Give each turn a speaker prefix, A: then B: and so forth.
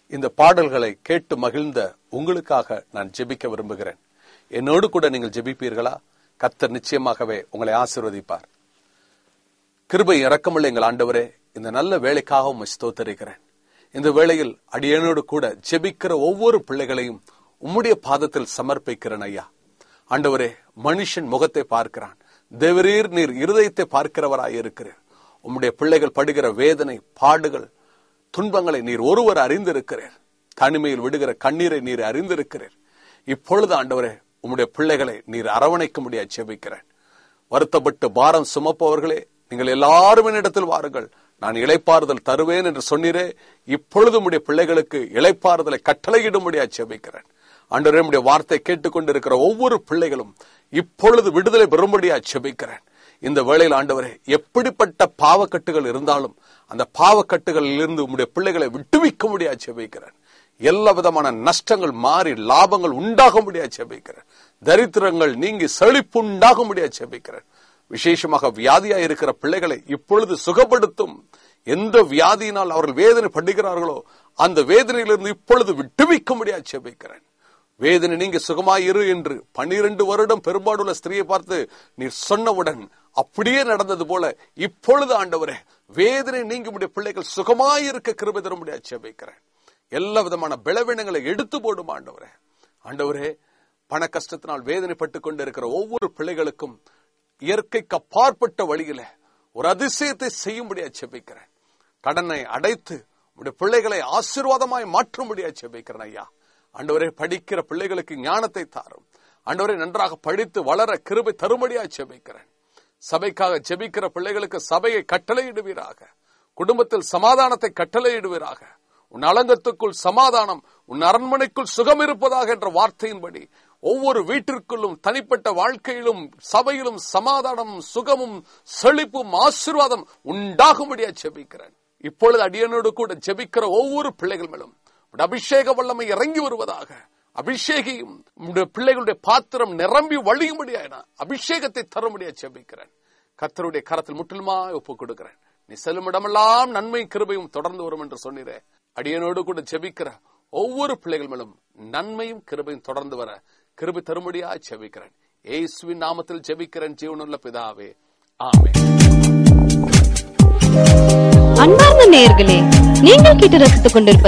A: இந்த பாடல்களை கேட்டு மகிழ்ந்த உங்களுக்காக நான் ஜெபிக்க விரும்புகிறேன் என்னோடு கூட நீங்கள் ஜெபிப்பீர்களா கர்த்தர் நிச்சயமாகவே உங்களை ஆசீர்வதிப்பார் கிருபை இரக்கமுள்ள எங்கள் ஆண்டவரே இந்த நல்ல வேலைக்காக உம்மை ஸ்தோத்தரிக்கிறேன் இந்த வேளையில் அடியனோடு கூட ஜெபிக்கிற ஒவ்வொரு பிள்ளைகளையும் உம்முடைய பாதத்தில் சமர்ப்பிக்கிறேன் ஐயா ஆண்டவரே மனுஷன் முகத்தை பார்க்கிறான் தேவரீர் நீர் இருதயத்தை பார்க்கிறவராய் இருக்கிறீர் உம்முடைய பிள்ளைகள் படுகிற வேதனை பாடுகள் துன்பங்களை நீர் ஒருவர் அறிந்திருக்கிறீர் தனிமையில் விடுகிற கண்ணீரை நீர் அறிந்திருக்கிறீர் இப்பொழுது ஆண்டவரே உம்முடைய பிள்ளைகளை நீர் அரவணைக்க முடியாது ஜெபிக்கிறேன் வருத்தப்பட்டு பாரம் சுமப்பவர்களே நீங்கள் எல்லாரும் என்னிடத்தில் வாருங்கள் நான் இளைப்பாறுதல் தருவேன் என்று சொன்னீரே இப்பொழுது உடைய பிள்ளைகளுக்கு இளைப்பாறுதலை கட்டளையிடும்படியா ஜெபிக்கிறேன் ஆண்டவரே உம்முடைய வார்த்தை கேட்டுக்கொண்டிருக்கிற ஒவ்வொரு பிள்ளைகளும் இப்பொழுது விடுதலை பெறும்படியா ஜெபிக்கிறேன் இந்த வேளையில் ஆண்டவரே எப்படிப்பட்ட பாவக்கட்டுகள் இருந்தாலும் அந்த பாவக்கட்டுகளில் இருந்து உம்முடைய பிள்ளைகளை விட்டுவிக்க முடியா ஜெபிக்கிறேன் எல்லா விதமான நஷ்டங்கள் மாறி லாபங்கள் உண்டாக முடியா ஜெபிக்கிறேன் தரித்திரங்கள் நீங்கி செழிப்பு உண்டாக முடியா ஜெபிக்கிறேன் விசேஷமாக வியாதியா இருக்கிற பிள்ளைகளை இப்பொழுது சுகப்படுத்தும் எந்த வியாதியினால் அவர்கள் வேதனை படுகிறார்களோ அந்த வேதனையிலிருந்து இப்பொழுது விட்டுவிக்க முடியாது ஜெபிக்கிறேன் வேதனை நீங்க சுகமாயிரு என்று பன்னிரண்டு வருடம் பெரும்பாடுள்ள ஸ்திரியை பார்த்து நீர் சொன்னவுடன் அப்படியே நடந்தது போல இப்பொழுது ஆண்டவரே வேதனை நீங்க உடைய பிள்ளைகள் சுகமாயிருக்க கிருபை தர முடியாது ஜெபிக்கிறேன் எல்லா விதமான பலவீனங்களை எடுத்து போடும் ஆண்டவரே ஆண்டவரே பண கஷ்டத்தினால் வேதனைப்பட்டு கொண்டு இருக்கிற ஒவ்வொரு பிள்ளைகளுக்கும் இயற்கைக்கு அப்பாற்பட்ட வழியில ஒரு அதிசயத்தை செய்யும்படியா ஜெபிக்கிறேன் கடனை அடைத்து உடைய பிள்ளைகளை ஆசீர்வாதமாய் மாற்றும்படியா ஜெபிக்கிறேன் ஐயா ஆண்டவரே படிக்கிற பிள்ளைகளுக்கு ஞானத்தை தாரும் ஆண்டவரே நன்றாக படித்து வளர கிருபை தரும்படியா ஜெபிக்கிறேன் சபைக்காக ஜெபிக்கிற பிள்ளைகளுக்கு சபையை கட்டளையிடுவீராக குடும்பத்தில் சமாதானத்தை கட்டளையிடுவீராக உன் அலங்கத்துக்குள் சமாதானம் உன் அரண்மனைக்குள் சுகம் இருப்பதாக என்ற வார்த்தையின்படி ஒவ்வொரு வீட்டிற்குள்ளும் தனிப்பட்ட வாழ்க்கையிலும் சபையிலும் சமாதானமும் சுகமும் செழிப்பும் ஆசீர்வாதம் உண்டாகும்படியா ஜெபிக்கிறேன் இப்பொழுது அடியனோடு கூட ஜெபிக்கிற ஒவ்வொரு பிள்ளைகள் மேலும் உம்முடைய அபிஷேக வல்லமை இறங்கி வருவதாக அபிஷேகியும் உம்முடைய பிள்ளைகளுடைய பாத்திரம் நிரம்பி வழியும்படியா அபிஷேகத்தை தரும்படியா ஜெபிக்கிறேன் கர்த்தருடைய கரத்தில் முற்றிலுமா ஒப்புக் கொடுக்கிறேன் நீ செல்லும் இடமெல்லாம் நன்மை கிருபையும் தொடர்ந்து வரும் என்று சொன்னீரே அடியனோடு கூட ஜெபிக்கிற ஒவ்வொரு பிள்ளைகள் மேலும் நன்மையும் கிருபையும் தொடர்ந்து வர கிருபை தரும்படியா ஜெபிக்கிறேன் ஏசுவின் நாமத்தில் ஜெபிக்கிறேன் ஜீவனுள்ள பிதாவே ஆமென்
B: அன்பார்ந்த நேயர்களே நீங்கள் கேட்டு ரசித்துக் கொண்டிருப்பது